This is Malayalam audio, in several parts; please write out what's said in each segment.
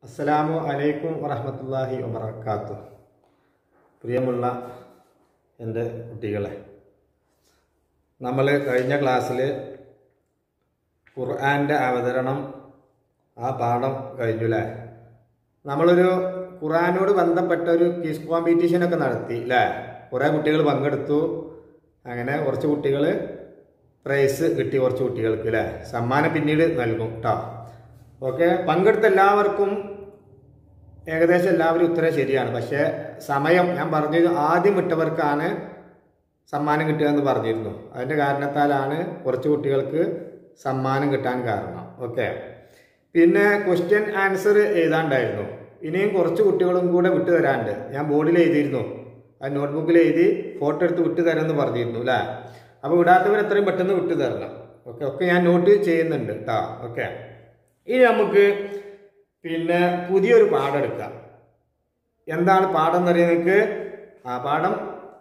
അസ്സലാമു അലൈക്കും വറഹമത്തല്ലാഹി വബർക്കാത്തു പ്രിയമുള്ള എൻ്റെ കുട്ടികളെ നമ്മൾ കഴിഞ്ഞ ക്ലാസ്സിൽ ഖുർആൻ്റെ അവതരണം ആ പാഠം കഴിഞ്ഞു അല്ലേ നമ്മളൊരു ഖുർആനോട് ബന്ധപ്പെട്ട ഒരു ക്വിസ് കോമ്പറ്റീഷനൊക്കെ നടത്തി അല്ലേ കുറേ കുട്ടികൾ പങ്കെടുത്തു അങ്ങനെ കുറച്ച് കുട്ടികൾ പ്രൈസ് കിട്ടി കുറച്ച് കുട്ടികൾക്ക് അല്ലേ സമ്മാനം പിന്നീട് നൽകും കേട്ടോ ഓക്കെ പങ്കെടുത്ത എല്ലാവർക്കും ഏകദേശം എല്ലാവരും ഉത്തരം ശരിയാണ് പക്ഷേ സമയം ഞാൻ പറഞ്ഞത് ആദ്യം വിട്ടവർക്കാണ് സമ്മാനം കിട്ടുക എന്ന് പറഞ്ഞിരുന്നു അതിൻ്റെ കാരണത്താലാണ് കുറച്ച് കുട്ടികൾക്ക് സമ്മാനം കിട്ടാൻ കാരണം ഓക്കെ പിന്നെ ക്വസ്റ്റ്യൻ ആൻസർ എഴുതാണ്ടായിരുന്നു ഇനിയും കുറച്ച് കുട്ടികളും കൂടെ വിട്ടു തരാണ്ട് ഞാൻ ബോർഡിൽ എഴുതിയിരുന്നു ആ നോട്ട്ബുക്കിൽ എഴുതി ഫോട്ടോ എടുത്ത് വിട്ടു തരാമെന്ന് പറഞ്ഞിരുന്നു അല്ലേ അപ്പോൾ വിടാത്തവർ എത്രയും പെട്ടെന്ന് വിട്ടു തരണം ഓക്കെ ഒക്കെ ഞാൻ നോട്ട് ചെയ്യുന്നുണ്ട് കേട്ടോ ഓക്കെ ഇനി നമുക്ക് പിന്നെ പുതിയൊരു പാഠം എടുക്കാം എന്താണ് പാഠം എന്ന് പറയുന്നത് ആ പാഠം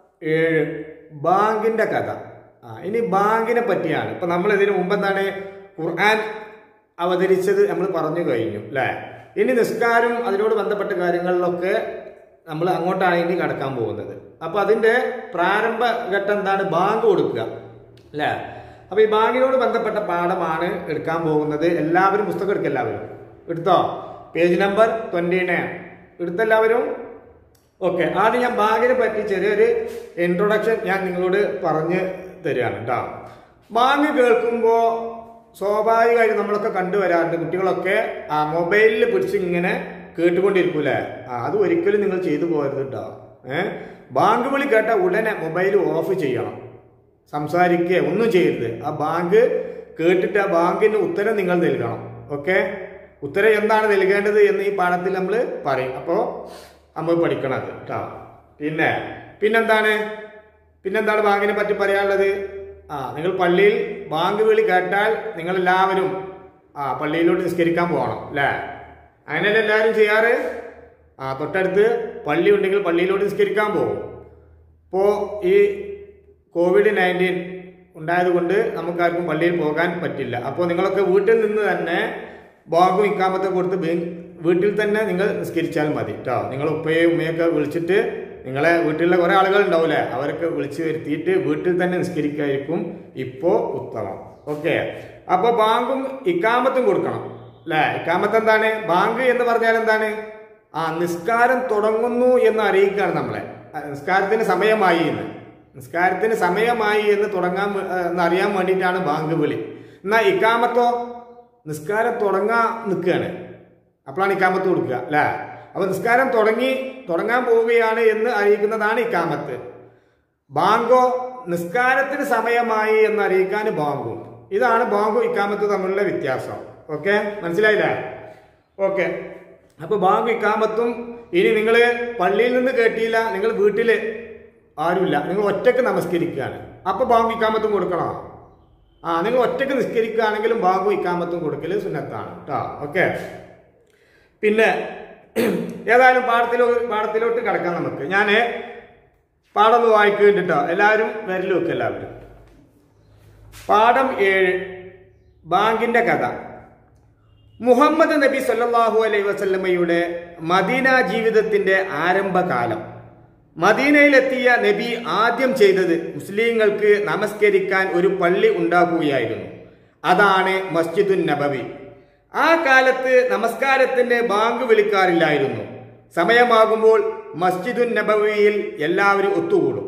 ഏഴ് ബാങ്കിന്റെ കഥ ആ ഇനി ബാങ്കിനെ പറ്റിയാണ് ഇപ്പൊ നമ്മൾ ഇതിനു മുമ്പ് എന്താണ് ഖുർആൻ അവതരിച്ചത് നമ്മൾ പറഞ്ഞു കഴിഞ്ഞു അല്ലേ ഇനി നിസ്കാരം അതിനോട് ബന്ധപ്പെട്ട കാര്യങ്ങളിലൊക്കെ നമ്മൾ അങ്ങോട്ടാണ് ഇനി കടക്കാൻ പോകുന്നത് അപ്പൊ അതിന്റെ പ്രാരംഭ ഘട്ടം എന്താണ് ബാങ്ക് കൊടുക്കുക അല്ലേ അപ്പൊ ഈ ബാങ്കിനോട് ബന്ധപ്പെട്ട പാഠമാണ് എടുക്കാൻ പോകുന്നത് എല്ലാവരും പുസ്തകം എടുക്കുക എല്ലാവരും എടുത്തോ പേജ് നമ്പർ ട്വന്റി നയൻ എടുത്തെല്ലാവരും ഓക്കെ ആദ്യം ഞാൻ ബാങ്കിനെ പറ്റി ചെറിയൊരു ഇൻട്രൊഡക്ഷൻ ഞാൻ നിങ്ങളോട് പറഞ്ഞു തരികയാണ് കേട്ടോ ബാങ്ക് കേൾക്കുമ്പോൾ സ്വാഭാവികമായിട്ട് നമ്മളൊക്കെ കണ്ടുവരാറുണ്ട് കുട്ടികളൊക്കെ ആ മൊബൈലിൽ പിടിച്ച് ഇങ്ങനെ കേട്ടുകൊണ്ടിരിക്കൂലേ ആ അത് ഒരിക്കലും നിങ്ങൾ ചെയ്തു പോകരുത് കേട്ടോ ഏഹ് ബാങ്ക് വിളി കേട്ട ഉടനെ മൊബൈൽ ഓഫ് ചെയ്യണം സംസാരിക്കുക ഒന്നും ചെയ്യരുത് ആ ബാങ്ക് കേട്ടിട്ട് ആ ബാങ്കിന് ഉത്തരം നിങ്ങൾ നൽകണം ഓക്കെ ഉത്തരം എന്താണ് നൽകേണ്ടത് എന്ന് ഈ പാഠത്തിൽ നമ്മൾ പറയും അപ്പോൾ നമ്മൾ പഠിക്കണം അത് കേട്ടോ പിന്നെ പിന്നെന്താണ് പിന്നെന്താണ് ബാങ്കിനെ പറ്റി പറയാനുള്ളത് ആ നിങ്ങൾ പള്ളിയിൽ ബാങ്ക് വിളി കേട്ടാൽ നിങ്ങൾ എല്ലാവരും ആ പള്ളിയിലോട്ട് നിസ്കരിക്കാൻ പോകണം അല്ലേ അങ്ങനെയല്ല എല്ലാവരും ചെയ്യാറ് ആ തൊട്ടടുത്ത് പള്ളി ഉണ്ടെങ്കിൽ പള്ളിയിലോട്ട് നിസ്കരിക്കാൻ പോകും ഇപ്പോൾ ഈ കോവിഡ് നയൻറ്റീൻ ഉണ്ടായതുകൊണ്ട് നമുക്കാർക്കും പള്ളിയിൽ പോകാൻ പറ്റില്ല അപ്പോൾ നിങ്ങളൊക്കെ വീട്ടിൽ നിന്ന് തന്നെ ബാഗും ഇക്കാമത്തെ കൊടുത്ത് ബേ- വീട്ടിൽ തന്നെ നിങ്ങൾ നിസ്കരിച്ചാൽ മതി കേട്ടോ നിങ്ങൾ ഉപ്പയും ഉമ്മയൊക്കെ വിളിച്ചിട്ട് നിങ്ങളെ വീട്ടിലുള്ള കുറേ ആളുകൾ ഉണ്ടാവില്ലേ അവരൊക്കെ വിളിച്ചു വരുത്തിയിട്ട് വീട്ടിൽ തന്നെ നിസ്കരിക്കായിരിക്കും ഇപ്പോൾ ഉത്തമം ഓക്കെ അപ്പോൾ ബാങ്കും ഇക്കാമത്തും കൊടുക്കണം അല്ലേ ഇക്കാമത്ത് എന്താണ് ബാങ്ക് എന്ന് പറഞ്ഞാൽ എന്താണ് ആ നിസ്കാരം തുടങ്ങുന്നു എന്ന് അറിയിക്കുകയാണ് നമ്മളെ ആ, നിസ്കാരത്തിന് സമയമായി എന്ന് നിസ്കാരത്തിന് സമയമായി എന്ന് തുടങ്ങാൻ വേ- ആ, എന്ന് അറിയാൻ വേണ്ടിയിട്ടാണ് ബാങ്ക് വിളി എന്നാൽ ഇക്കാമത്തോ നിസ്കാരം തുടങ്ങാൻ നിൽക്കുകയാണ് അപ്പോഴാണ് ഇക്കാമത്ത് കൊടുക്കുക അല്ലേ അപ്പൊ നിസ്കാരം തുടങ്ങി തുടങ്ങാൻ പോവുകയാണ് എന്ന് അറിയിക്കുന്നതാണ് ഇക്കാമത്ത് ബാങ്കോ നിസ്കാരത്തിന് സമയമായി എന്ന് അറിയിക്കാൻ ബാങ്കും ഇതാണ് ബാങ്കും ഇക്കാമത്ത് തമ്മിലുള്ള വ്യത്യാസം ഓക്കെ മനസ്സിലായില്ലേ ഓക്കെ അപ്പൊ ബാങ്ക് ഇക്കാമത്തും ഇനി നിങ്ങൾ പള്ളിയിൽ നിന്ന് കേട്ടില്ല നിങ്ങൾ വീട്ടില് ആരുമില്ല നിങ്ങൾ ഒറ്റക്ക് നമസ്കരിക്കുകയാണ് അപ്പൊ ബാങ്ക് ഇക്കാമത്തും കൊടുക്കണോ ആ നിങ്ങൾ ഒറ്റക്ക് നിസ്കരിക്കുകയാണെങ്കിലും ബാങ്കും ഇക്കാമത്തും കൊടുക്കൽ സുന്നത്താണ് കേട്ടോ ഓക്കെ പിന്നെ ഏതായാലും പാഠത്തിലോ പാഠത്തിലോട്ട് കിടക്കാം നമുക്ക് ഞാൻ പാഠം ഒന്ന് വായിക്കുന്നുണ്ട് എല്ലാവരും വിരൽ വെക്കുക എല്ലാവരും പാഠം ഏഴ് ബാങ്കിന്റെ കഥ മുഹമ്മദ് നബി സല്ലല്ലാഹു അലൈഹി വസല്ലമയുടെ മദീന ജീവിതത്തിന്റെ ആരംഭകാലം മദീനയിലെത്തിയ നബി ആദ്യം ചെയ്തത് മുസ്ലിങ്ങൾക്ക് നമസ്കരിക്കാൻ ഒരു പള്ളി ഉണ്ടാക്കുകയായിരുന്നു അതാണ് മസ്ജിദുൻ നബവി ആ കാലത്ത് നമസ്കാരത്തിന് ബാങ്ക് വിളിക്കാറില്ലായിരുന്നു സമയമാകുമ്പോൾ മസ്ജിദുൻ നബവിയിൽ എല്ലാവരും ഒത്തുകൂടും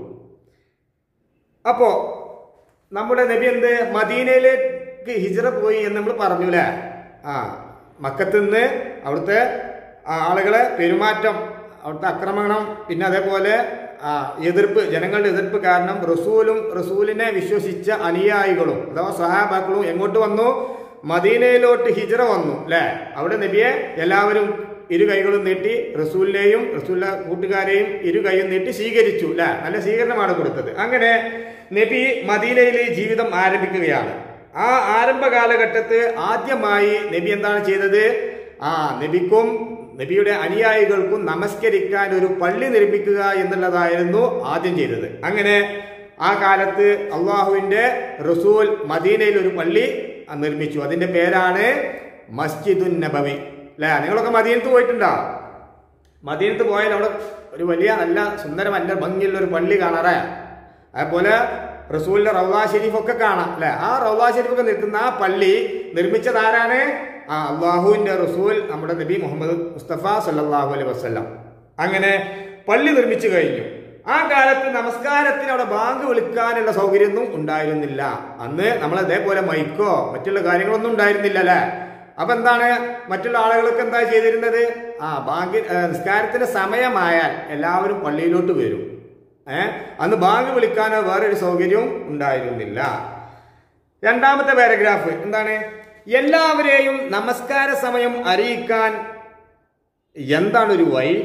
അപ്പോ നമ്മുടെ നബി എന്ത് മദീനയിലേക്ക് ഹിജറ പോയി എന്ന് നമ്മൾ പറഞ്ഞു അല്ലേ ആ മക്കത്ത് നിന്ന് അവിടുത്തെ ആ, ആളുകളെ പെരുമാറ്റം അവിടുത്തെ ആക്രമണം പിന്നെ അതേപോലെ ആ, എതിർപ്പ് ജനങ്ങളുടെ എതിർപ്പ് കാരണം റസൂലും റസൂലിനെ വിശ്വസിച്ച അനുയായികളും അഥവാ സഹാബാക്കളും എങ്ങോട്ട് വന്നു മദീനയിലോട്ട് ഹിജറ വന്നു അല്ലേ അവിടെ നബിയെ എല്ലാവരും ഇരു കൈകളും നീട്ടി റസൂലിനെയും റസൂലിന്റെ കൂട്ടുകാരെയും ഇരു കൈയും നീട്ടി സ്വീകരിച്ചു അല്ലേ നല്ല സ്വീകരണമാണ് കൊടുത്തത് അങ്ങനെ നബി മദീനയിലെ ജീവിതം ആരംഭിക്കുകയാണ് ആ ആരംഭ കാലഘട്ടത്ത് ആദ്യമായി നബി എന്താണ് ചെയ്തത് ആ നബിക്കും നബിയുടെ അനുയായികൾക്കും നമസ്കരിക്കാൻ ഒരു പള്ളി നിർമ്മിക്കുക എന്നുള്ളതായിരുന്നു ആദ്യം ചെയ്തത് അങ്ങനെ ആ കാലത്ത് അള്ളാഹുവിന്റെ റസൂൽ മദീനയിൽ ഒരു പള്ളി നിർമ്മിച്ചു അതിന്റെ പേരാണ് മസ്ജിദുൻ നബവി അല്ലേ നിങ്ങളൊക്കെ മദീനത്ത് പോയിട്ടുണ്ടോ മദീനത്ത് പോയാൽ അവിടെ ഒരു വലിയ നല്ല സുന്ദരം നല്ല ഭംഗിയുള്ള ഒരു പള്ളി കാണാറേ അതുപോലെ റസൂലിന്റെ റൗദാ ഷെരീഫ് ഒക്കെ കാണാം അല്ലെ ആ റൗദാ ഷെരീഫ് ഒക്കെ നിൽക്കുന്ന ആ പള്ളി നിർമ്മിച്ചത് ആരാണ് ആ അള്ളാഹുവിന്റെ റസൂൽ നമ്മുടെ നബി മുഹമ്മദ് മുസ്തഫ സല്ലല്ലാഹു അലൈഹി വസല്ലം അങ്ങനെ പള്ളി നിർമ്മിച്ചു കഴിഞ്ഞു ആ കാലത്ത് നമസ്കാരത്തിന് അവിടെ ബാങ്ക് വിളിക്കാനുള്ള സൗകര്യമൊന്നും ഉണ്ടായിരുന്നില്ല അന്ന് നമ്മൾ അതേപോലെ മൈക്കോ മറ്റുള്ള കാര്യങ്ങളൊന്നും ഉണ്ടായിരുന്നില്ല അല്ലേ അപ്പൊ എന്താണ് മറ്റുള്ള ആളുകളൊക്കെ എന്താ ചെയ്തിരുന്നത് ആ ബാങ്ക് ഏ, നിസ്കാരത്തിന്റെ സമയമായാൽ എല്ലാവരും പള്ളിയിലോട്ട് വരും ഏ അന്ന് ബാങ്ക് വിളിക്കാനോ വേറൊരു സൗകര്യവും ഉണ്ടായിരുന്നില്ല രണ്ടാമത്തെ പാരഗ്രാഫ് എന്താണ് എല്ലാവരെയും നമസ്കാര സമയം അറിയിക്കാൻ എന്താണ് ഒരു വഴി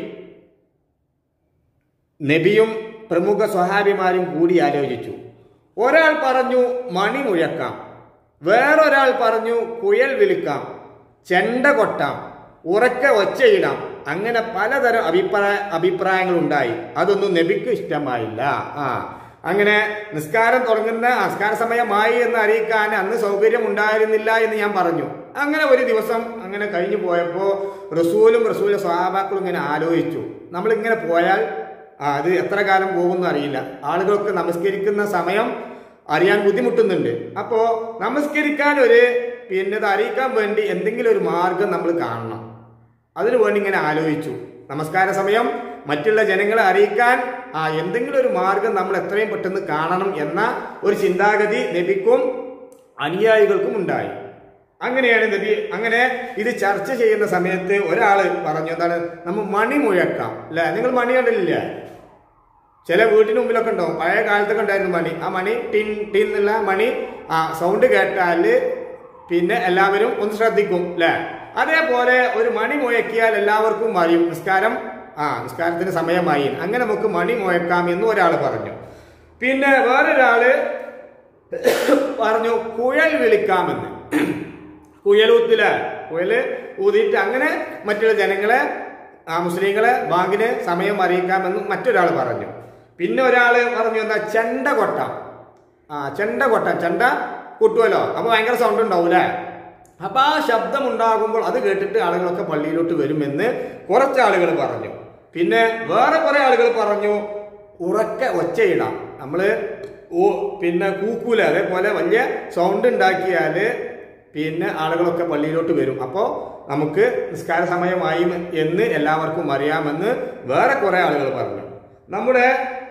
നബിയും പ്രമുഖ സ്വഹാബിമാരും കൂടി ആലോചിച്ചു ഒരാൾ പറഞ്ഞു മണി മുഴക്കാം വേറൊരാൾ പറഞ്ഞു കുയൽ വിളിക്കാം ചെണ്ട കൊട്ടാം ഉറക്ക ഒച്ചയിടാം അങ്ങനെ പലതരം അഭിപ്രായ അഭിപ്രായങ്ങൾ ഉണ്ടായി അതൊന്നും നബിക്ക് ഇഷ്ടമായില്ല ആ അങ്ങനെ നിസ്കാരം തുടങ്ങുന്ന നിസ്കാര സമയമായി എന്ന് അറിയിക്കാൻ അന്ന് സൗകര്യം ഉണ്ടായിരുന്നില്ല എന്ന് ഞാൻ പറഞ്ഞു അങ്ങനെ ഒരു ദിവസം അങ്ങനെ കഴിഞ്ഞു പോയപ്പോൾ റസൂലും റസൂലും സ്വഹാബാക്കളും ഇങ്ങനെ ആലോചിച്ചു നമ്മളിങ്ങനെ പോയാൽ ആ അത് എത്ര കാലം പോകുമെന്ന് അറിയില്ല ആളുകളൊക്കെ നമസ്കരിക്കുന്ന സമയം അറിയാൻ ബുദ്ധിമുട്ടുന്നുണ്ട് അപ്പോൾ നമസ്കരിക്കാൻ ഒരു പിന്നെ ഇത് അറിയിക്കാൻ വേണ്ടി എന്തെങ്കിലും ഒരു മാർഗം നമ്മൾ കാണണം അതിനു വേണ്ടി ഇങ്ങനെ ആലോചിച്ചു നമസ്കാര സമയം മറ്റുള്ള ജനങ്ങളെ അറിയിക്കാൻ ആ എന്തെങ്കിലും ഒരു മാർഗം നമ്മൾ എത്രയും പെട്ടെന്ന് കാണണം എന്ന ഒരു ചിന്താഗതി നബിക്കും അനുയായികൾക്കും ഉണ്ടായി അങ്ങനെയാണ് നബി അങ്ങനെ ഇത് ചർച്ച ചെയ്യുന്ന സമയത്ത് ഒരാൾ പറഞ്ഞു എന്താണ് നമ്മൾ മണി മുഴക്കാം അല്ലെ നിങ്ങൾ മണി കണ്ടില്ലേ ചില വീട്ടിന് മുമ്പിലൊക്കെ ഉണ്ടാവും പഴയ കാലത്തൊക്കെ ഉണ്ടായിരുന്നു മണി ആ മണി ടിൻ ടിൻ എന്നുള്ള മണി ആ സൗണ്ട് കേട്ടാല് പിന്നെ എല്ലാവരും ഒന്ന് ശ്രദ്ധിക്കും അല്ലേ അതേപോലെ ഒരു മണി മുഴക്കിയാൽ എല്ലാവർക്കും അറിയും നിസ്കാരം ആ നിസ്കാരത്തിന് സമയമായി അങ്ങനെ നമുക്ക് മണി മുഴക്കാം എന്ന് ഒരാൾ പറഞ്ഞു പിന്നെ വേറൊരാള് പറഞ്ഞു കുഴൽ വിളിക്കാമെന്ന് കുയലൂത്തില് കുയല് ഊതിയിട്ട് അങ്ങനെ മറ്റുള്ള ജനങ്ങളെ ആ മുസ്ലിങ്ങളെ ബാങ്കിന് സമയം അറിയിക്കാമെന്ന് മറ്റൊരാൾ പറഞ്ഞു പിന്നെ ഒരാള് പറഞ്ഞു എന്താ ചെണ്ട കൊട്ടാം ആ ചെണ്ട കൊട്ടാം ചെണ്ട കൊട്ടുമല്ലോ അപ്പൊ ഭയങ്കര സൗണ്ട് ഉണ്ടാവൂലേ അപ്പൊ ആ ശബ്ദം ഉണ്ടാകുമ്പോൾ അത് കേട്ടിട്ട് ആളുകളൊക്കെ പള്ളിയിലോട്ട് വരുമെന്ന് കുറച്ച് ആളുകൾ പറഞ്ഞു പിന്നെ വേറെ കുറെ ആളുകൾ പറഞ്ഞു ഉറക്കെ ഒച്ചയിടാം നമ്മള് ഓ പിന്നെ കൂക്കൂല അതേപോലെ വലിയ സൗണ്ട് ഉണ്ടാക്കിയാല് പിന്നെ ആളുകളൊക്കെ പള്ളിയിലോട്ട് വരും അപ്പോൾ നമുക്ക് നിസ്കാര സമയമായി എന്ന് എല്ലാവർക്കും അറിയാമെന്ന് വേറെ കുറെ ആളുകൾ പറഞ്ഞു നമ്മുടെ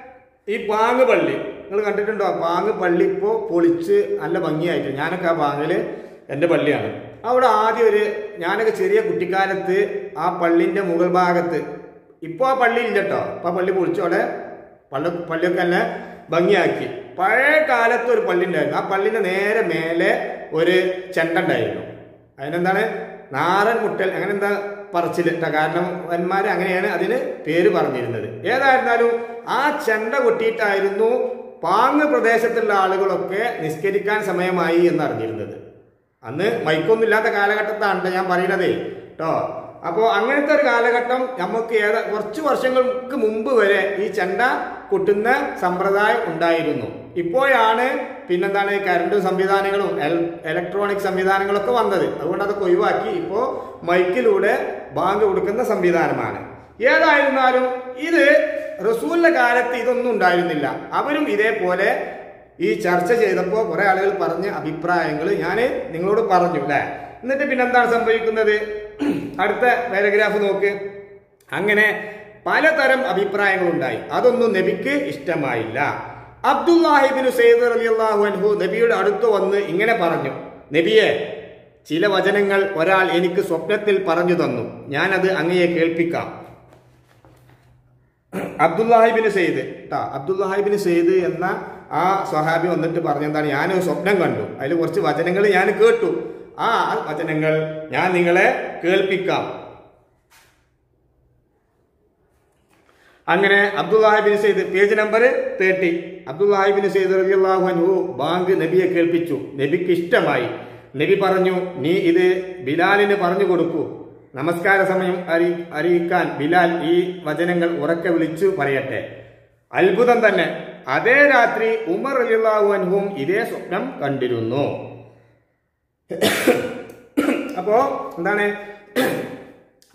ഈ പാങ്ങ് പള്ളി നിങ്ങൾ കണ്ടിട്ടുണ്ടോ പാങ്ങ് പള്ളി ഇപ്പോൾ പൊളിച്ച് നല്ല ഭംഗിയായിട്ട് ഞാനൊക്കെ ആ പാങ്ങില് എൻ്റെ പള്ളിയാണ് അവിടെ ആദ്യം ഒരു ഞാനൊക്കെ ചെറിയ കുട്ടിക്കാലത്ത് ആ പള്ളിൻ്റെ മുകൾ ഭാഗത്ത് ഇപ്പോൾ ആ പള്ളി ഇല്ല കേട്ടോ ഇപ്പോൾ ആ പള്ളി പൊളിച്ചോടെ പള്ളി പള്ളിയൊക്കെ നല്ല ഭംഗിയാക്കി പഴയ കാലത്ത് ഒരു പള്ളി ഉണ്ടായിരുന്നു ആ പള്ളിന്റെ നേരെ മേലെ ഒരു ചെണ്ട ഉണ്ടായിരുന്നു അതിനെന്താണ് നാടൻ മുട്ടൽ അങ്ങനെ എന്താ പറച്ചില് ട്ടോ. കാരണം വന്മാര് അങ്ങനെയാണ് അതിന് പേര് പറഞ്ഞിരുന്നത് ഏതായിരുന്നാലും ആ ചെണ്ട കൊട്ടിയിട്ടായിരുന്നു പാങ്ങ് പ്രദേശത്തുള്ള ആളുകളൊക്കെ നിസ്കരിക്കാൻ സമയമായി എന്ന് അറിഞ്ഞിരുന്നത് അന്ന് മൈക്കൊന്നും ഇല്ലാത്ത കാലഘട്ടത്താണ് ഞാൻ പറയുന്നത് കേട്ടോ അപ്പോൾ അങ്ങനത്തെ ഒരു കാലഘട്ടം നമുക്ക് ഏതാ കുറച്ച് വർഷങ്ങൾക്ക് മുമ്പ് വരെ ഈ ചെണ്ട കൊട്ടുന്ന സമ്പ്രദായം ഉണ്ടായിരുന്നു ഇപ്പോഴാണ് പിന്നെന്താണ് കരണ്ട് സംവിധാനങ്ങളും എൽ- ഇലക്ട്രോണിക് സംവിധാനങ്ങളൊക്കെ വന്നത് അതുകൊണ്ട് അതൊക്കെ ഒഴിവാക്കി ഇപ്പോൾ മൈക്കിലൂടെ ബാങ്ക് കൊടുക്കുന്ന സംവിധാനമാണ് ഏതായിരുന്നാലും ഇത് റസൂലിന്റെ കാലത്ത് ഇതൊന്നും ഉണ്ടായിരുന്നില്ല അവരും ഇതേപോലെ ഈ ചർച്ച ചെയ്തപ്പോൾ കുറെ ആളുകൾ പറഞ്ഞ അഭിപ്രായങ്ങൾ ഞാൻ നിങ്ങളോട് പറഞ്ഞു അല്ലേ എന്നിട്ട് പിന്നെന്താണ് സംഭവിക്കുന്നത് അടുത്ത പാരഗ്രാഫ് നോക്ക് അങ്ങനെ പലതരം അഭിപ്രായങ്ങൾ ഉണ്ടായി അതൊന്നും നബിക്ക് ഇഷ്ടമായില്ല അബ്ദുല്ലാഹിബിന് സെയ്ദ് റളിയല്ലാഹു അൻഹു നബിയുടെ അടുത്ത് വന്ന് ഇങ്ങനെ പറഞ്ഞു നബിയെ ചില വചനങ്ങൾ ഒരാൾ എനിക്ക് സ്വപ്നത്തിൽ പറഞ്ഞു തന്നു ഞാനത് അങ്ങയെ കേൾപ്പിക്കാം അബ്ദുല്ലാഹിബിന് സെയ്ദ് ട്ടാ അബ്ദുല്ലാഹിബിന് സെയ്ദ് എന്ന ആ സ്വഹാബി വന്നിട്ട് പറഞ്ഞെന്താണ് ഞാനൊരു സ്വപ്നം കണ്ടു അതിൽ കുറച്ച് വചനങ്ങൾ ഞാൻ കേട്ടു ആ വചനങ്ങൾ ഞാൻ നിങ്ങളെ കേൾപ്പിക്കാം അങ്ങനെ അബ്ദുല്ലാഹിബിൻ സെയ്ദ് പേജ് നമ്പർ തേർട്ടി അബ്ദുല്ലാഹിബിൻ സെയ്ദ് റളിയല്ലാഹു അൻഹു ബാങ്ക് നബിയെ കേൾപ്പിച്ചു നബിക്ക് ഇഷ്ടമായി നബി പറഞ്ഞു നീ ഇത് ബിലാലിന് പറഞ്ഞു കൊടുക്കൂ നമസ്കാര സമയം അറി അറിയിക്കാൻ ബിലാൽ ഈ വചനങ്ങൾ ഉറക്കെ വിളിച്ചു പറയട്ടെ അത്ഭുതം തന്നെ അതേ രാത്രി ഉമർ റളിയല്ലാഹു അൻഹും ഇതേ സ്വപ്നം കണ്ടിരുന്നു അപ്പോ എന്താണ്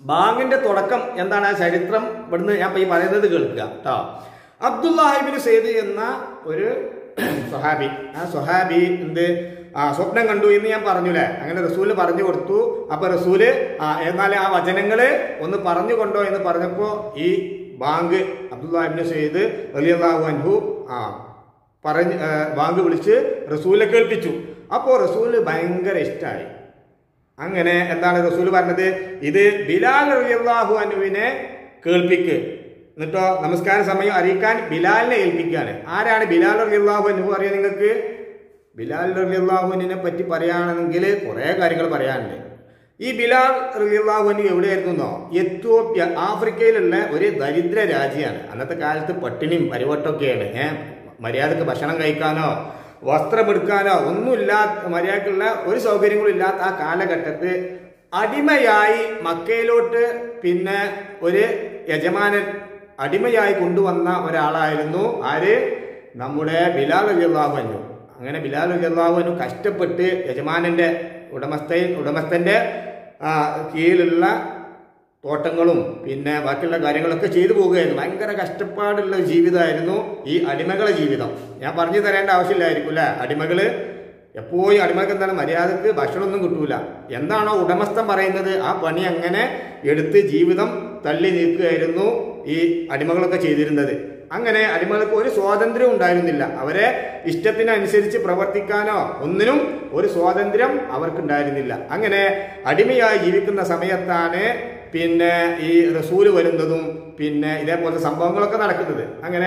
ബാങ്കിന്റെ തുടക്കം എന്താണ് ആ ചരിത്രം ഇവിടുന്ന് ഞാൻ ഇപ്പൊ ഈ പറയുന്നത് കേൾക്കുക കേട്ടോ അബ്ദുല്ലാഹിബിൻ സെയ്ദ് എന്ന ഒരു സ്വഹാബി ആ സ്വഹാബി എന്ത് ആ സ്വപ്നം കണ്ടു എന്ന് ഞാൻ പറഞ്ഞുല്ലേ അങ്ങനെ റസൂല് പറഞ്ഞു കൊടുത്തു അപ്പൊ റസൂല് ആ എന്നാൽ ആ വചനങ്ങള് ഒന്ന് പറഞ്ഞു കൊണ്ടോ എന്ന് പറഞ്ഞപ്പോ ഈ ബാങ്ക് അബ്ദുല്ലാഹിബിൻ സെയ്ദ് റലിയല്ലാഹു അൻഹു ആ പറഞ്ഞ് ആ, ബാങ്ക് വിളിച്ച് റസൂലിനെ കേൾപ്പിച്ചു അപ്പോൾ റസൂല് ഭയങ്കര ഇഷ്ടമായി അങ്ങനെ എന്താണ് റസൂൽ പറഞ്ഞത് ഇത് ബിലാൽ റളിയല്ലാഹു അനുവിനെ കേൾപ്പിക്ക് എന്നിട്ടോ നമസ്കാര സമയം അറിയിക്കാൻ ബിലാലിനെ ഏൽപ്പിക്കുകയാണ് ആരാണ് ബിലാൽ റളിയല്ലാഹു അനു അറിയാം നിങ്ങൾക്ക് ബിലാൽ റളിയല്ലാഹുവിനെ പറ്റി പറയുകയാണെങ്കിൽ കുറേ കാര്യങ്ങൾ പറയാനുണ്ട് ഈ ബിലാൽ റളിയല്ലാഹു അനു എവിടെയായിരുന്നോ എത്യോപ്യ ആഫ്രിക്കയിലുള്ള ഒരു ദരിദ്ര രാജ്യമാണ് അന്നത്തെ കാലത്ത് പട്ടിണിയും പരിവട്ടമൊക്കെയാണ് ഏഹ് മര്യാദക്ക് ഭക്ഷണം കഴിക്കാനോ വസ്ത്രമെടുക്കാനോ ഒന്നുമില്ലാത്ത മര്യാദക്കുള്ള ഒരു സൗകര്യങ്ങളും ഇല്ലാത്ത ആ കാലഘട്ടത്ത് അടിമയായി മക്കയിലോട്ട് പിന്നെ ഒരു യജമാനൻ അടിമയായി കൊണ്ടുവന്ന ഒരാളായിരുന്നു ആര് നമ്മുടെ ബിലാൽ അലിയല്ലാഹുനു അങ്ങനെ ബിലാൽ അലിയല്ലാഹുനു കഷ്ടപ്പെട്ട് യജമാനന്റെ ഉടമസ്ഥ ഉടമസ്ഥന്റെ ആ, കീഴിലുള്ള തോട്ടങ്ങളും പിന്നെ ബാക്കിയുള്ള കാര്യങ്ങളൊക്കെ ചെയ്തു പോവുകയായിരുന്നു ഭയങ്കര കഷ്ടപ്പാടുള്ള ജീവിതമായിരുന്നു ഈ അടിമകളെ ജീവിതം ഞാൻ പറഞ്ഞു തരേണ്ട ആവശ്യമില്ലായിരിക്കും അല്ലേ അടിമകള് എപ്പോഴും അടിമകൾക്ക് എന്താണ് മര്യാദക്ക് ഭക്ഷണമൊന്നും കിട്ടൂല എന്താണോ ഉടമസ്ഥൻ പറയുന്നത് ആ പണി അങ്ങനെ എടുത്ത് ജീവിതം തള്ളി നീക്കുകയായിരുന്നു ഈ അടിമകളൊക്കെ ചെയ്തിരുന്നത് അങ്ങനെ അടിമകൾക്ക് ഒരു സ്വാതന്ത്ര്യം ഉണ്ടായിരുന്നില്ല അവരെ ഇഷ്ടത്തിനനുസരിച്ച് പ്രവർത്തിക്കാനോ ഒന്നിനും ഒരു സ്വാതന്ത്ര്യം അവർക്കുണ്ടായിരുന്നില്ല അങ്ങനെ അടിമയായി ജീവിക്കുന്ന സമയത്താണ് പിന്നെ ഈ റസൂല് വരുന്നതും പിന്നെ ഇതേപോലത്തെ സംഭവങ്ങളൊക്കെ നടക്കുന്നത് അങ്ങനെ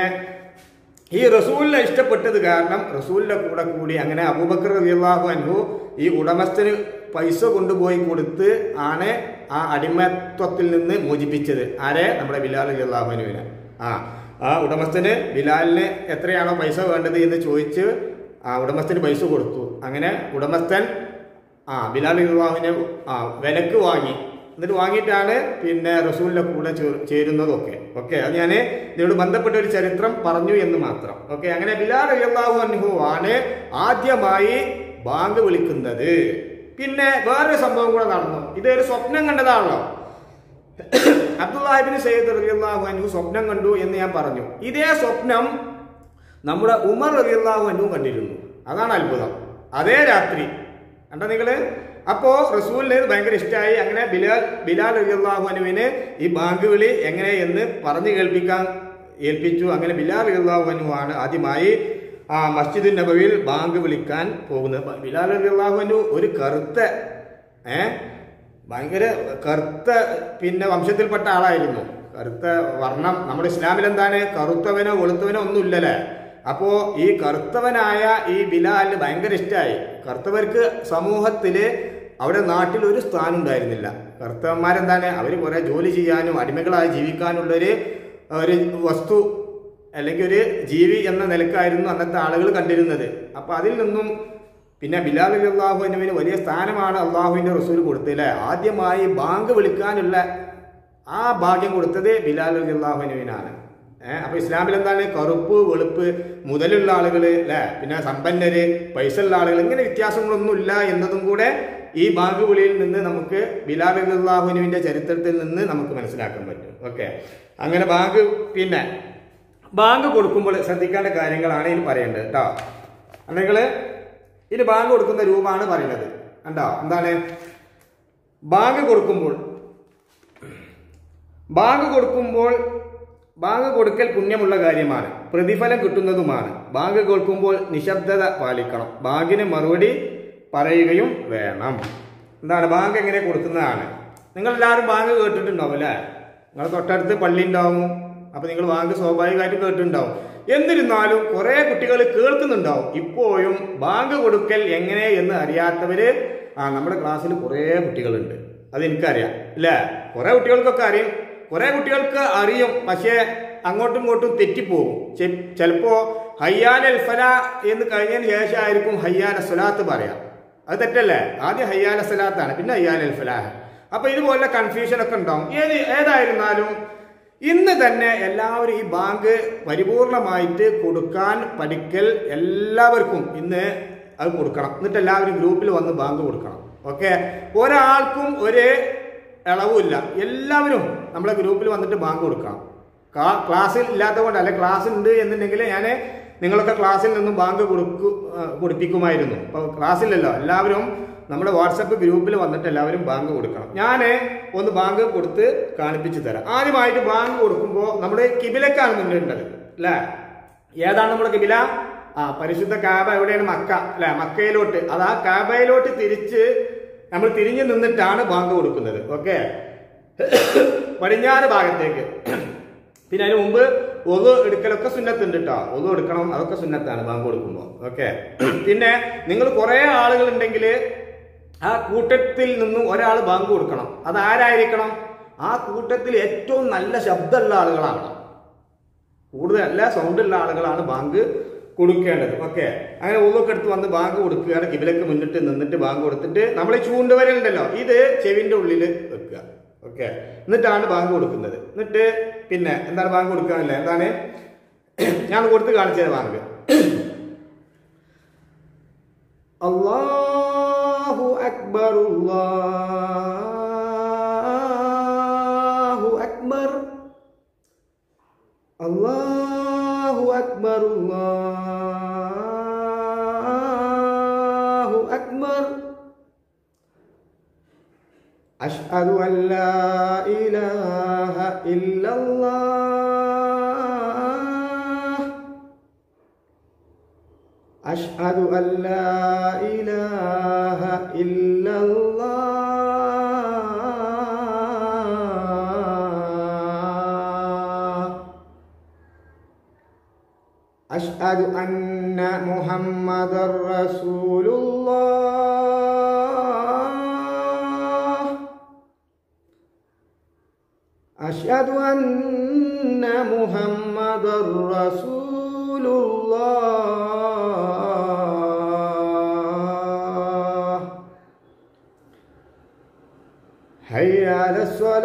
ഈ റസൂലിനെ ഇഷ്ടപ്പെട്ടത് കാരണം റസൂലിന്റെ കൂടെ കൂടി അങ്ങനെ അബൂബക്കർ റളിയല്ലാഹു അൻഹു ഈ ഉടമസ്ഥന് പൈസ കൊണ്ടുപോയി കൊടുത്ത് ആണ് ആ അടിമത്വത്തിൽ നിന്ന് മോചിപ്പിച്ചത് ആരെ നമ്മുടെ ബിലാൽ റളിയല്ലാഹു അൻഹുവിനെ ആ ആ ഉടമസ്ഥന് ബിലാലിന് എത്രയാണോ പൈസ വേണ്ടത് എന്ന് ചോദിച്ച് ആ ഉടമസ്ഥന് പൈസ കൊടുത്തു അങ്ങനെ ഉടമസ്ഥൻ ആ ബിലാൽ റളിയല്ലാഹുവിനെ ആ വിലക്ക് വാങ്ങി എന്നിട്ട് വാങ്ങിയിട്ടാണ് പിന്നെ റസൂലിന്റെ കൂടെ ചേ- ചേരുന്നതൊക്കെ ഓക്കെ അത് ഞാൻ ഇതിനോട് ബന്ധപ്പെട്ട ഒരു ചരിത്രം പറഞ്ഞു എന്ന് മാത്രം ഓക്കെ അങ്ങനെ ബിലാൽ അള്ളാഹു അൻഹു ആണ് ആദ്യമായി ബാങ്ക് വിളിക്കുന്നത് പിന്നെ വേറൊരു സംഭവം കൂടെ നടന്നു ഇതൊരു സ്വപ്നം കണ്ടതാണല്ലോ അബ്ദുല്ലാഹിബിൻ സയ്യിദ് റളിയല്ലാഹു അൻഹു സ്വപ്നം കണ്ടു എന്ന് ഞാൻ പറഞ്ഞു ഇതേ സ്വപ്നം നമ്മുടെ ഉമർ റളിയല്ലാഹു അൻഹു കണ്ടിരുന്നു അതാണ് അത്ഭുതം അതേ രാത്രി കണ്ടോ നിങ്ങള് അപ്പോ റസൂലിന് ഇത് ഭയങ്കര ഇഷ്ടമായി അങ്ങനെ ബിലാൽ ബിലാൽ റളിയല്ലാഹു അൻഹുവിന് ഈ ബാങ്ക് വിളി എങ്ങനെ എന്ന് പറഞ്ഞു കേൾപ്പിക്കാൻ ഏൽപ്പിച്ചു അങ്ങനെ ബിലാൽ റളിയല്ലാഹു അൻഹു ആണ് ആദ്യമായി ആ മസ്ജിദ് നബവിയിൽ ബാങ്ക് വിളിക്കാൻ പോകുന്നത് ബിലാൽ റളിയല്ലാഹു അൻഹു ഒരു കറുത്ത ഏഹ് ഭയങ്കര കറുത്ത പിന്നെ വംശത്തിൽപ്പെട്ട ആളായിരുന്നു കറുത്ത വർണ്ണം നമ്മുടെ ഇസ്ലാമിൽ എന്താണ് കറുത്തവനോ വെളുത്തവനോ ഒന്നുമില്ലല്ലേ അപ്പോ ഈ കറുത്തവനായ ഈ ബിലാലിന് ഭയങ്കര ഇഷ്ടമായി കറുത്തവർക്ക് സമൂഹത്തില് അവിടെ നാട്ടിൽ ഒരു സ്ഥാനം ഉണ്ടായിരുന്നില്ല കറുത്തവന്മാരെന്താണ് അവർ കുറെ ജോലി ചെയ്യാനും അടിമകളായി ജീവിക്കാനുള്ളൊരു ഒരു വസ്തു അല്ലെങ്കിൽ ഒരു ജീവി എന്ന നിലക്കായിരുന്നു അന്നത്തെ ആളുകൾ കണ്ടിരുന്നത് അപ്പൊ അതിൽ നിന്നും പിന്നെ ബിലാൽ അലി അള്ളാഹുവിന് വലിയ സ്ഥാനമാണ് അള്ളാഹുവിന്റെ റസൂൽ കൊടുത്തത് അല്ലേ ആദ്യമായി ബാങ്ക് വിളിക്കാനുള്ള ആ ഭാഗ്യം കൊടുത്തത് ബിലാൽ അലി അള്ളാഹുവിനാണ് ഏഹ് അപ്പൊ ഇസ്ലാമിൽ എന്താണ് കറുപ്പ് വെളുപ്പ് മുതലുള്ള ആളുകള് അല്ലെ പിന്നെ സമ്പന്നര് പൈസ ഉള്ള ആളുകൾ ഇങ്ങനെ വ്യത്യാസങ്ങളൊന്നും ഇല്ല എന്നതും കൂടെ ഈ ബാങ്ക് വിളിയിൽ നിന്ന് നമുക്ക് ബിലാൽ അലി അള്ളാഹുവിന്റെ ചരിത്രത്തിൽ നിന്ന് നമുക്ക് മനസ്സിലാക്കാൻ പറ്റും ഓക്കെ അങ്ങനെ ബാങ്ക് പിന്നെ ബാങ്ക് കൊടുക്കുമ്പോൾ ശ്രദ്ധിക്കേണ്ട കാര്യങ്ങളാണ് ഇനി പറയേണ്ടത് കേട്ടോ അല്ലെങ്കിൽ ഇനി ബാങ്ക് കൊടുക്കുന്ന രൂപമാണ് പറയുന്നത് കണ്ടോ എന്താണ് ബാങ്ക് കൊടുക്കുമ്പോൾ ബാങ്ക് കൊടുക്കുമ്പോൾ ബാങ്ക് കൊടുക്കൽ പുണ്യമുള്ള കാര്യമാണ് പ്രതിഫലം കിട്ടുന്നതുമാണ് ബാങ്ക് കൊടുക്കുമ്പോൾ നിശബ്ദത പാലിക്കണം ബാങ്കിന് മറുപടി പറയുകയും വേണം എന്താണ് ബാങ്ക് എങ്ങനെ കൊടുക്കുന്നതാണ് നിങ്ങൾ എല്ലാവരും ബാങ്ക് കേട്ടിട്ടുണ്ടാവും അല്ലേ നിങ്ങൾ തൊട്ടടുത്ത് പള്ളി ഉണ്ടാവും അപ്പൊ നിങ്ങൾ ബാങ്ക് സ്വാഭാവികമായിട്ട് കേട്ടിട്ടുണ്ടാവും എന്നിരുന്നാലും കുറെ കുട്ടികൾ കേൾക്കുന്നുണ്ടാവും ഇപ്പോഴും ബാങ്ക് കൊടുക്കൽ എങ്ങനെ എന്ന് അറിയാത്തവര് ആ നമ്മുടെ ക്ലാസ്സിൽ കുറെ കുട്ടികളുണ്ട് അത് എനിക്കറിയാം അല്ലേ കുറെ കുട്ടികൾക്കൊക്കെ അറിയും കുറെ കുട്ടികൾക്ക് അറിയും പക്ഷേ അങ്ങോട്ടും ഇങ്ങോട്ടും തെറ്റിപ്പോകും ചെ- ചിലപ്പോ ഹയ്യാൻ അൽ ഫല എന്ന് കഴിഞ്ഞതിന് ശേഷമായിരിക്കും ഹയ്യാൻ സ്വലാത്ത് പറയാം അത് തെറ്റല്ലേ ആദ്യം ഹയ്യാൻ സ്വലാത്താണ് പിന്നെ ഹയ്യാൻ അൽ ഫലാഹ് അപ്പൊ ഇതുപോലെ കൺഫ്യൂഷൻ ഒക്കെ ഉണ്ടാവും ഏത് ഏതായിരുന്നാലും ഇന്ന് തന്നെ എല്ലാവരും ഈ ബാങ്ക് പരിപൂർണമായിട്ട് കൊടുക്കാൻ പഠിക്കൽ എല്ലാവർക്കും ഇന്ന് അത് കൊടുക്കണം എന്നിട്ട് എല്ലാവരും ഗ്രൂപ്പിൽ വന്ന് ബാങ്ക് കൊടുക്കണം ഓക്കെ ഒരാൾക്കും ഒരു ഇളവുമില്ല എല്ലാവരും നമ്മളെ ഗ്രൂപ്പിൽ വന്നിട്ട് ബാങ്ക് കൊടുക്കണം കാ- ക്ലാസ്സിൽ ഇല്ലാത്ത കൊണ്ട് അല്ലെ ക്ലാസ് ഉണ്ട് എന്നുണ്ടെങ്കിൽ ഞാൻ നിങ്ങളൊക്കെ ക്ലാസ്സിൽ നിന്നും ബാങ്ക് കൊടുക്കു ആ, കൊടുപ്പിക്കുമായിരുന്നു അപ്പോൾ ക്ലാസ്സിലല്ലോ എല്ലാവരും നമ്മുടെ വാട്സപ്പ് ഗ്രൂപ്പിൽ വന്നിട്ട് എല്ലാവരും ബാങ്ക് കൊടുക്കണം ഞാൻ ഒന്ന് ബാങ്ക് കൊടുത്ത് കാണിപ്പിച്ചു തരാം ആദ്യമായിട്ട് ബാങ്ക് കൊടുക്കുമ്പോൾ നമ്മുടെ കിബിലക്കാണ് മുന്നിലുണ്ടത് അല്ലേ ഏതാണ് നമ്മുടെ കിബില ആ പരിശുദ്ധ കാബ എവിടെയാണ് മക്ക അല്ലെ മക്കയിലോട്ട് അത് ആ കാബയിലോട്ട് തിരിച്ച് നമ്മൾ തിരിഞ്ഞു നിന്നിട്ടാണ് ബാങ്ക് കൊടുക്കുന്നത് ഓക്കെ പടിഞ്ഞാറ് ഭാഗത്തേക്ക് പിന്നെ അതിന് മുമ്പ് ഒതു എടുക്കലൊക്കെ സുന്നത്തുണ്ട് കേട്ടോ ഒതു എടുക്കണം അതൊക്കെ സുന്നത്താണ് ബാങ്ക് കൊടുക്കുമ്പോൾ ഓക്കെ പിന്നെ നിങ്ങൾ കുറെ ആളുകൾ ഉണ്ടെങ്കിൽ ആ കൂട്ടത്തിൽ നിന്നും ഒരാൾ ബാങ്ക് കൊടുക്കണം അത് ആരായിരിക്കണം ആ കൂട്ടത്തിൽ ഏറ്റവും നല്ല ശബ്ദമുള്ള ആളുകളാണ് കൂടുതൽ എല്ലാ സൗണ്ടുള്ള ആളുകളാണ് ബാങ്ക് കൊടുക്കേണ്ടത് ഓക്കെ അങ്ങനെ ഊതൊക്കെ എടുത്ത് വന്ന് ബാങ്ക് കൊടുക്കുകയാണ് കിബിലക്ക് മുന്നിട്ട് നിന്നിട്ട് ബാങ്ക് കൊടുത്തിട്ട് നമ്മൾ ഈ ചൂണ്ടുവരലുണ്ടല്ലോ ഇത് ചെവിന്റെ ഉള്ളിൽ വെക്കുക ഓക്കെ എന്നിട്ടാണ് ബാങ്ക് കൊടുക്കുന്നത് എന്നിട്ട് പിന്നെ എന്താണ് ബാങ്ക് കൊടുക്കാനല്ലേ എന്താണ് ഞാൻ കൊടുത്ത് കാണിച്ചത് ബാങ്ക് അള്ളാഹു അക്ബർ അല്ലാഹു അക്ബർ അല്ലാഹു അക്ബർ അല്ലാഹു അക്ബർ أشهد أن لا إله إلا الله أشهد أن لا إله إلا الله أشهد أن محمد رسول الله أشهد أن محمد رسول الله حي على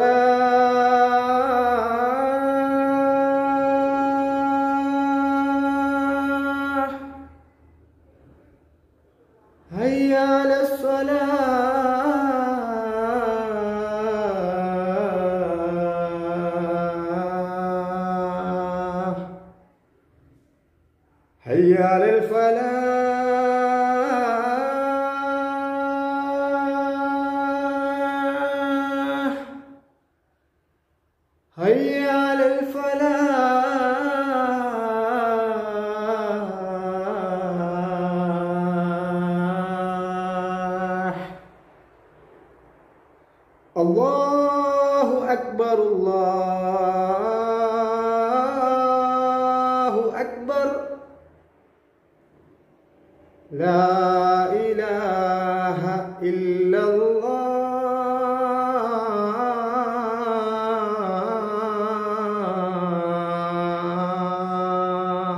الصلاة هيا على الصلاة هيا على الفلاح هيا على الفلاح الله أكبر الله أكبر لا إله إلا الله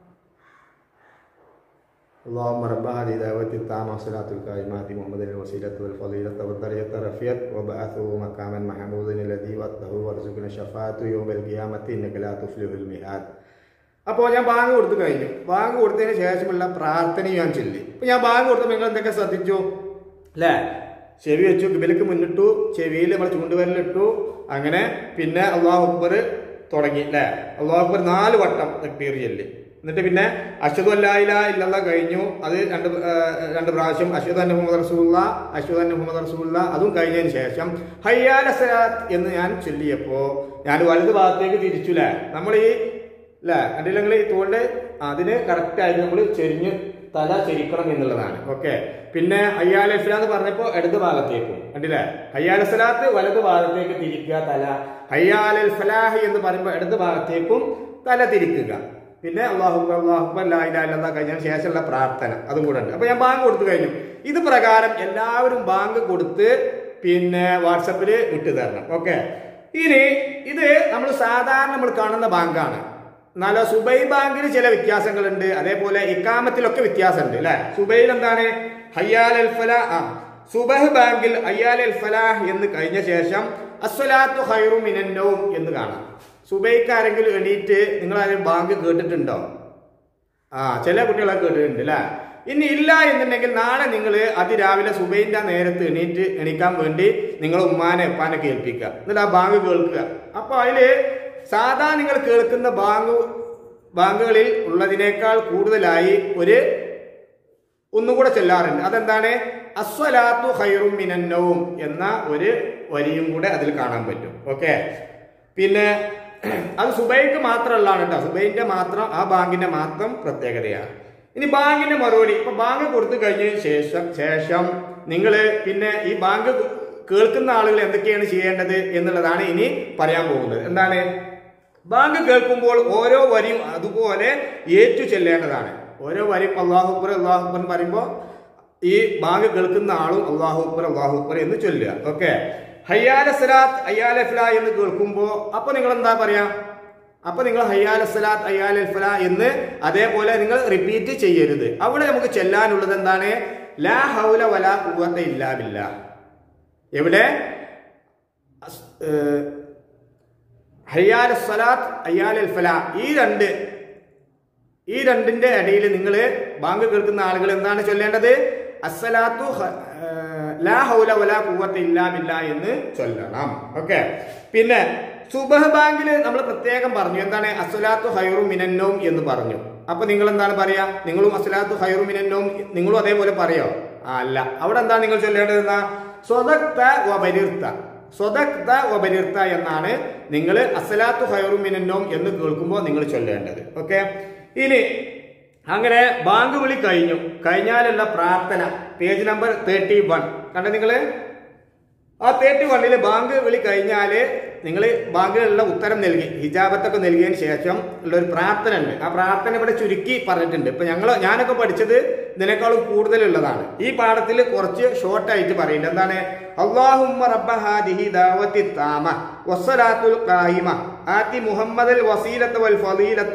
اللهم رب هذه دعوة التامة والصلاة القائمة محمد الوسيلة والفضيلة والدرجة الرفيعة وبعثه مقاما محمودا الذي وعدته وارزقنا شفاعة يوم القيامة إنك لا تفلح الميعاد അപ്പോൾ ഞാൻ ബാങ്ക് കൊടുത്തു കഴിഞ്ഞു ബാങ്ക് കൊടുത്തതിന് ശേഷമുള്ള പ്രാർത്ഥനയും ഞാൻ ചൊല്ലി ഇപ്പൊ ഞാൻ ബാങ്ക് കൊടുത്തപ്പോൾ നിങ്ങൾ എന്തൊക്കെ ശ്രദ്ധിച്ചു അല്ലേ ചെവി വെച്ചു കിബിലേക്ക് മുന്നിട്ടു ചെവിയിൽ നമ്മൾ ചൂണ്ടുവരലിട്ടു അങ്ങനെ പിന്നെ അള്ളാഹു അക്ബർ തുടങ്ങി അല്ലേ അള്ളാഹു അക്ബർ നാല് വട്ടം തക്ബീർ ചൊല്ലി എന്നിട്ട് പിന്നെ അഷദു അല്ലായില ഇല്ലല്ല കഴിഞ്ഞു അത് രണ്ട് ആ, രണ്ട് പ്രാവശ്യം അഷദ് അന്ന മുഹമ്മദ് റസൂല്ല അഷദ് അന്ന മുഹമ്മദ് റസൂല്ല അതും കഴിഞ്ഞതിന് ശേഷം ഹയ്യാല സലാത്ത് എന്ന് ഞാൻ ചൊല്ലിയപ്പോൾ ഞാൻ വലത് ഭാഗത്തേക്ക് തിരിച്ചുല്ലേ നമ്മൾ ഈ അല്ലേ കണ്ടില്ലെങ്കിൽ ഈ തോണ്ട് അതിന് കറക്റ്റായിട്ട് നമ്മൾ ചെരിഞ്ഞ് തല ചെരിക്കണം എന്നുള്ളതാണ് ഓക്കെ പിന്നെ അയ്യാൽ ഇസ്ലാം എന്ന് പറഞ്ഞപ്പോൾ ഇടത് ഭാഗത്തേക്കും കണ്ടില്ലേ അയ്യാൽ സലാത്ത് വലത് ഭാഗത്തേക്ക് തിരിക്കുക തല അയ്യാൽ ഫലാഹ് എന്ന് പറയുമ്പോൾ ഇടത് ഭാഗത്തേക്കും തല തിരിക്കുക പിന്നെ അള്ളാഹു അള്ളാഹു ലായില്ല കഴിഞ്ഞതിന് ശേഷമുള്ള പ്രാർത്ഥന അതും കൂടെ ഉണ്ട് അപ്പൊ ഞാൻ ബാങ്ക് കൊടുത്തു കഴിഞ്ഞു ഇത് പ്രകാരം എല്ലാവരും ബാങ്ക് കൊടുത്ത് പിന്നെ വാട്സപ്പിൽ വിട്ടു തരണം ഓക്കെ ഇനി ഇത് നമ്മൾ സാധാരണ നമ്മൾ കാണുന്ന ബാങ്കാണ് എന്നാലോ സുബൈ ബാങ്കിന് ചില വ്യത്യാസങ്ങളുണ്ട് അതേപോലെ ഇക്കാമത്തിലൊക്കെ വ്യത്യാസമുണ്ട് അല്ലെ സുബൈൽ എന്താണ് ഹയ്യാൽ അൽ ഫലാ ആ സുബഹ് ബാങ്കിൽ അയ്യാൽ അൽ ഫലാഹ് എന്ന് കഴിഞ്ഞ ശേഷം അസ്വലാത്തു ഹൈറു മിനന്നവും എന്ന് കാണാം സുബൈക്ക് ആരെങ്കിലും എണീറ്റ് നിങ്ങൾ ആരെങ്കിലും ബാങ്ക് കേട്ടിട്ടുണ്ടോ ആ ചില കുട്ടികളൊക്കെ കേട്ടിട്ടുണ്ട് അല്ലേ ഇനി ഇല്ല എന്നുണ്ടെങ്കിൽ നാളെ നിങ്ങൾ അതിരാവിലെ സുബൈന്റെ നേരത്ത് എണീറ്റ് എണീക്കാൻ വേണ്ടി നിങ്ങൾ ഉമ്മാനെ ഉപ്പാനെ കേൾപ്പിക്കുക എന്നിട്ട് ആ ബാങ്ക് കേൾക്കുക അപ്പൊ അതില് സാധാ നിങ്ങൾ കേൾക്കുന്ന ബാങ്ക് ബാങ്കുകളിൽ ഉള്ളതിനേക്കാൾ കൂടുതലായി ഒരു ഒന്നുകൂടെ ചെല്ലാറുണ്ട് അതെന്താണ് അസ്വലാത്തു ഹൈറും മിനന്നവും എന്ന ഒരു വരിയും കൂടെ അതിൽ കാണാൻ പറ്റും ഓക്കെ പിന്നെ അത് സുബൈക്ക് മാത്രമല്ലാണ് കേട്ടോ സുബൈന്റെ മാത്രം ആ ബാങ്കിന്റെ മാത്രം പ്രത്യേകതയാണ് ഇനി ബാങ്കിന്റെ മറുപടി ഇപ്പൊ ബാങ്ക് കൊടുത്തു കഴിഞ്ഞതിന് ശേഷം ശേഷം നിങ്ങൾ പിന്നെ ഈ ബാങ്ക് കേൾക്കുന്ന ആളുകൾ എന്തൊക്കെയാണ് ചെയ്യേണ്ടത് എന്നുള്ളതാണ് ഇനി പറയാൻ പോകുന്നത് എന്താണ് ബാങ്ക് കേൾക്കുമ്പോൾ ഓരോ വരിയും അതുപോലെ ഏറ്റു ചെല്ലേണ്ടതാണ് ഓരോ വരിയും അള്ളാഹു അക്ബർ അള്ളാഹു അക്ബർ എന്ന് പറയുമ്പോൾ ഈ ബാങ്ക് കേൾക്കുന്ന ആളും അള്ളാഹു അക്ബർ അള്ളാഹു അക്ബർ എന്ന് ചൊല്ലുക ഓക്കെ ഹയ്യാല സലാത്ത് അയ്യാല ഫല എന്ന് കേൾക്കുമ്പോൾ അപ്പൊ നിങ്ങൾ എന്താ പറയാ അപ്പൊ നിങ്ങൾ ഹയ്യാല സലാത്ത് അയ്യാല ഫല എന്ന് അതേപോലെ നിങ്ങൾ റിപ്പീറ്റ് ചെയ്യരുത് അവിടെ നമുക്ക് ചെല്ലാനുള്ളത് എന്താണ് ലാ ഹൗല വല കുവത്ത ഇല്ലാ ബില്ലാ എവിടെ അസ്- ഏഹ് ഹയ്യാൽ സ്വലാത്ത് അയ്യാൽ ഫല ഈ രണ്ട് ഈ രണ്ടിന്റെ ഇടയിൽ നിങ്ങൾ ബാങ്ക് കേൾക്കുന്ന ആളുകൾ എന്താണ് ചൊല്ലേണ്ടത് അസ്സലാത്തു ഹ- ഏഹ് ലാ ഹൗല വലാ ഖുവത്ത ഇല്ലാ ബില്ലാ എന്ന് ചൊല്ലണം ഓക്കെ പിന്നെ സുബഹ് ബാങ്കിൽ നമ്മൾ പ്രത്യേകം പറഞ്ഞു എന്താണ് അസ്സലാത്തു ഹൈറു മിനന്നവും എന്ന് പറഞ്ഞു അപ്പൊ നിങ്ങൾ എന്താണ് പറയാ നിങ്ങളും അസ്സലാത്തു ഹൈറു മിനന്നവും നിങ്ങളും അതേപോലെ പറയോ ആ അല്ല അവിടെ എന്താ നിങ്ങൾ ചൊല്ലേണ്ടത് എന്നാ സ്വതക്ത വബരിർത്ത സ്വതക്ത വബരിർത്ത എന്നാണ് നിങ്ങൾ അസ്സലാത്തു ഹൈറു മിനന്നവും എന്ന് കേൾക്കുമ്പോൾ നിങ്ങൾ ചൊല്ലേണ്ടത് ഓക്കെ ഇനി അങ്ങനെ ബാങ്ക് വിളി കഴിഞ്ഞു കഴിഞ്ഞാലുള്ള പ്രാർത്ഥന പേജ് നമ്പർ തേർട്ടി വൺ കണ്ട നിങ്ങള് ആ തേർട്ടി വണ്ണില് ബാങ്ക് വിളി കഴിഞ്ഞാല് നിങ്ങൾ ബാങ്കിലുള്ള ഉത്തരം നൽകി ഹിജാബത്തൊക്കെ നൽകിയതിന് ശേഷം ഉള്ള ഒരു പ്രാർത്ഥന ഉണ്ട് ആ പ്രാർത്ഥന ഇവിടെ ചുരുക്കി പറഞ്ഞിട്ടുണ്ട് ഇപ്പൊ ഞങ്ങൾ ഞാനൊക്കെ പഠിച്ചത് ഇതിനേക്കാളും കൂടുതലുള്ളതാണ് ഈ പാഠത്തിൽ കുറച്ച് ഷോർട്ട് ആയിട്ട് പറയുന്നുണ്ട് എന്താണ് അള്ളാഹുമ്മ റബ്ബ ഹാദിഹി ദാവത്തി താമ വസ്സലാത്തുൽ ഖായിമ ആതി മുഹമ്മദൽ വസീലത്ത വൽ ഫളീലത്ത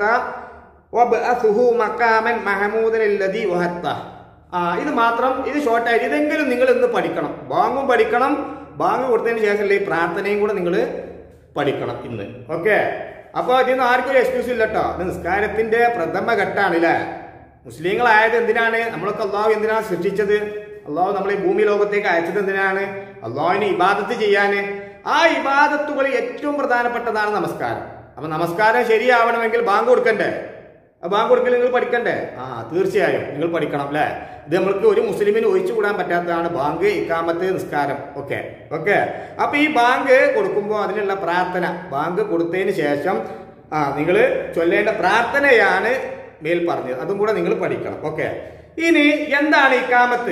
വബ്അസുഹു മഖാമൻ മഹമൂദൻ അല്ലദി വഹത്ത ആ ഇത് മാത്രം ഇത് ഷോർട്ടായിട്ട് ഇതെങ്കിലും നിങ്ങൾ ഇന്ന് പഠിക്കണം ബാങ്കും പഠിക്കണം ബാങ്ക് കൊടുത്തതിന് ശേഷമുള്ള ഈ പ്രാർത്ഥനയും കൂടെ നിങ്ങൾ പഠിക്കണം ഇന്ന് ഓക്കെ അപ്പോൾ ഇതിന്ന് ആർക്കും ഒരു എക്സ്ക്യൂസ് ഇല്ല കേട്ടോ ഇത് നിസ്കാരത്തിന്റെ പ്രഥമ ഘട്ടമാണ് അല്ലേ മുസ്ലിങ്ങളായത് എന്തിനാണ് നമ്മളൊക്കെ അള്ളാഹു എന്തിനാണ് സൃഷ്ടിച്ചത് അള്ളാഹു നമ്മളെ ഈ ഭൂമി ലോകത്തേക്ക് അയച്ചത് എന്തിനാണ് അള്ളാഹുവിന് ഇബാദത്ത് ചെയ്യാന് ആ ഇബാദത്തുകളിൽ ഏറ്റവും പ്രധാനപ്പെട്ടതാണ് നമസ്കാരം അപ്പൊ നമസ്കാരം ശരിയാവണമെങ്കിൽ ബാങ്ക് കൊടുക്കണ്ടേ ആ ബാങ്ക് കൊടുക്കൽ നിങ്ങൾ പഠിക്കണ്ടേ ആ തീർച്ചയായും നിങ്ങൾ പഠിക്കണം അല്ലേ ഇത് നമ്മൾക്ക് ഒരു മുസ്ലിമിന് ഒഴിച്ചു കൂടാൻ പറ്റാത്തതാണ് ബാങ്ക് ഇക്കാമത്ത് നിസ്കാരം ഓക്കെ ഓക്കെ അപ്പൊ ഈ ബാങ്ക് കൊടുക്കുമ്പോൾ അതിനുള്ള പ്രാർത്ഥന ബാങ്ക് കൊടുത്തതിന് ശേഷം ആ നിങ്ങൾ ചൊല്ലേണ്ട പ്രാർത്ഥനയാണ് മേൽ പറഞ്ഞത് അതും കൂടെ നിങ്ങൾ പഠിക്കണം ഓക്കെ ഇനി എന്താണ് ഇക്കാമത്ത്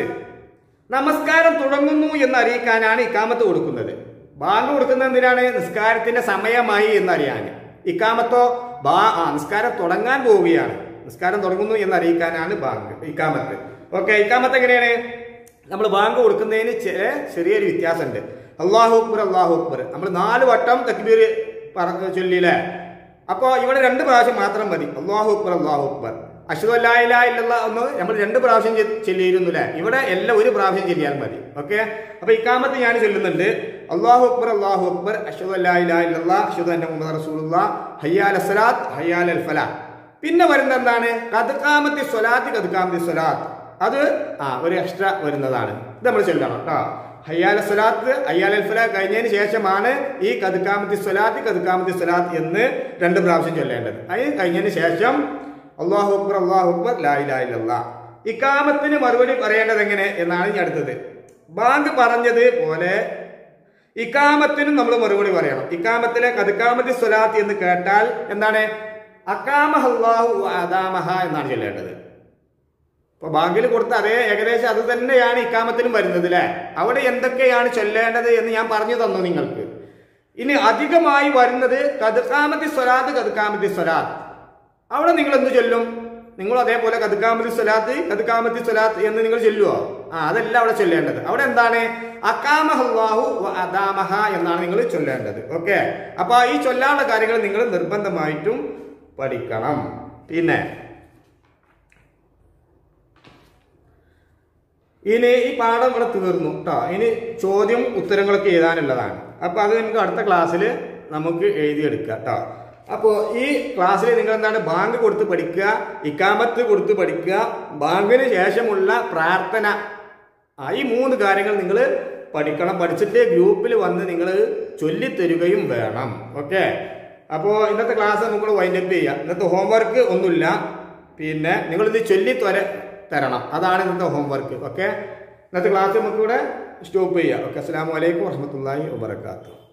നമസ്കാരം തുടങ്ങുന്നു എന്ന് അറിയിക്കാനാണ് ഇക്കാമത്ത് കൊടുക്കുന്നത് ബാങ്ക് കൊടുക്കുന്നത് എന്തിനാണ് നിസ്കാരത്തിന്റെ സമയമായി എന്നറിയാൻ ഇക്കാമത്തോ ബാ ആ നിസ്കാരം തുടങ്ങാൻ പോവുകയാണ് നിസ്കാരം തുടങ്ങുന്നു എന്ന് അറിയിക്കാനാണ് ബാങ്ക് ഇക്കാമത്ത് ഓക്കെ ഇക്കാമത്ത് എങ്ങനെയാണ് നമ്മൾ ബാങ്ക് കൊടുക്കുന്നതിന് ചില ചെറിയൊരു വ്യത്യാസമുണ്ട് അള്ളാഹു അക്ബർ അള്ളാഹു അക്ബർ നമ്മൾ നാല് വട്ടം തക്ബീർ പറഞ്ഞ ചൊല്ലിയില്ലേ അപ്പോ ഇവിടെ രണ്ട് പ്രാവശ്യം മാത്രം മതി അള്ളാഹു അക്ബർ അള്ളാഹു അക്ബർ അഷ്ഹദു അല്ലാ ഇലാഹ ഇല്ലല്ലാഹ് എന്ന് നമ്മൾ രണ്ട് പ്രാവശ്യം ചെ- ചൊല്ലിയിരുന്നു അല്ലേ ഇവിടെ എല്ലാം ഒരു പ്രാവശ്യം ചൊല്ലിയാൽ മതി ഓക്കെ അപ്പൊ ഇക്കാമത്ത് ഞാൻ ചൊല്ലുന്നുണ്ട് അള്ളാഹു അക്ബർ അള്ളാഹു അക്ബർ അഷ്ഹദു അല്ലാ ഇലാഹ ഇല്ലല്ലാഹ് അഷ്ഹദു അന്ന മുഹമ്മദ് റസൂലുള്ളാഹ് ഹയ്യാൽ അസ്സലാത്ത് ഹയ്യാൽ അൽ ഫലാ പിന്നെ വരുന്നത് എന്താണ് കതുക്കാമത്തി സ്വലാത്ത് കതുക്കാമത്തി സ്വലാത്ത് അത് ആ ഒരു എക്സ്ട്രാ വരുന്നതാണ് ഇത് നമ്മൾ ചൊല്ലണം കേട്ടോ ഹയ്യാൽ സ്വലാത്ത് അയ്യാൽ അൽ ഫലാ കഴിഞ്ഞതിന് ശേഷമാണ് ഈ കതുക്കാമത്തി സ്വലാത്ത് കതുക്കാമത്തി സ്വലാത്ത് എന്ന് രണ്ട് പ്രാവശ്യം ചൊല്ലേണ്ടത് അത് കഴിഞ്ഞതിന് ശേഷം അള്ളാഹു അക്ബർ അള്ളാഹു അക്ബർ ലാ ഇലാഹ ഇല്ലല്ലാഹ് ഇക്കാമത്തിന് മറുപടി പറയേണ്ടത് എങ്ങനെ എന്നാണ് ഇനി അടുത്തത് ബാങ്ക് പറഞ്ഞത് പോലെ ഇക്കാമത്തിനും നമ്മൾ മറുപടി പറയണം ഇക്കാമത്തിലെ കതുക്കാമത്തി സ്വലാത്ത് എന്ന് കേട്ടാൽ എന്താണ് അക്കാമഹല്ലാഹു അദാമഹ എന്നാണ് ചൊല്ലേണ്ടത് ഇപ്പൊ ബാങ്കിൽ കൊടുത്ത അതേ ഏകദേശം അത് തന്നെയാണ് ഇക്കാമത്തിനും വരുന്നത് അല്ലെ അവിടെ എന്തൊക്കെയാണ് ചൊല്ലേണ്ടത് എന്ന് ഞാൻ പറഞ്ഞു തന്നു നിങ്ങൾക്ക് ഇനി അധികമായി വരുന്നത് കതുക്കാമത്തി സ്വലാത്ത് കതുക്കാമത്തി സ്വലാത്ത് അവിടെ നിങ്ങൾ എന്ത് ചൊല്ലും നിങ്ങൾ അതേപോലെ കതുക്കാമത്തി സ്വലാത്ത് കതുക്കാമത്തി സ്വലാത്ത് എന്ന് നിങ്ങൾ ചൊല്ലുവോ ആ അതല്ല അവിടെ ചൊല്ലേണ്ടത് അവിടെ എന്താണ് അക്കാമഹല്ലാഹു വ അദാമഹ എന്നാണ് നിങ്ങൾ ചൊല്ലേണ്ടത് ഓക്കെ അപ്പൊ ഈ ചൊല്ലാനുള്ള കാര്യങ്ങൾ നിങ്ങൾ നിർബന്ധമായിട്ടും പഠിക്കണം പിന്നെ ഇനി ഈ പാഠം ഇവിടെ തീർന്നു കേട്ടോ ഇനി ചോദ്യം ഉത്തരങ്ങളൊക്കെ എഴുതാനുള്ളതാണ് അപ്പൊ അത് നമുക്ക് അടുത്ത ക്ലാസ്സിൽ നമുക്ക് എഴുതിയെടുക്കാം കേട്ടോ അപ്പോൾ ഈ ക്ലാസ്സിൽ നിങ്ങൾ എന്താണ് ബാങ്ക് കൊടുത്ത് പഠിക്കുക ഇക്കാമത്ത് കൊടുത്ത് പഠിക്കുക ബാങ്കിന് ശേഷമുള്ള പ്രാർത്ഥന ആ ഈ മൂന്ന് കാര്യങ്ങൾ നിങ്ങൾ പഠിക്കണം പഠിച്ചിട്ട് ഗ്രൂപ്പിൽ വന്ന് നിങ്ങൾ ചൊല്ലിത്തരുകയും വേണം ഓക്കെ അപ്പോൾ ഇന്നത്തെ ക്ലാസ് നമുക്ക് വൈൻഡപ്പ് ചെയ്യാം ഇന്നത്തെ ഹോംവർക്ക് ഒന്നുമില്ല പിന്നെ നിങ്ങളിത് ചൊല്ലി ത്വര തരണം അതാണ് ഇന്നത്തെ ഹോംവർക്ക് ഓക്കെ ഇന്നത്തെ ക്ലാസ് നമുക്കിവിടെ സ്റ്റോപ്പ് ചെയ്യാം ഓക്കെ അസ്സാം വലൈക്കും വർഹമത്തല്ലാഹി വാബർക്കാത്തു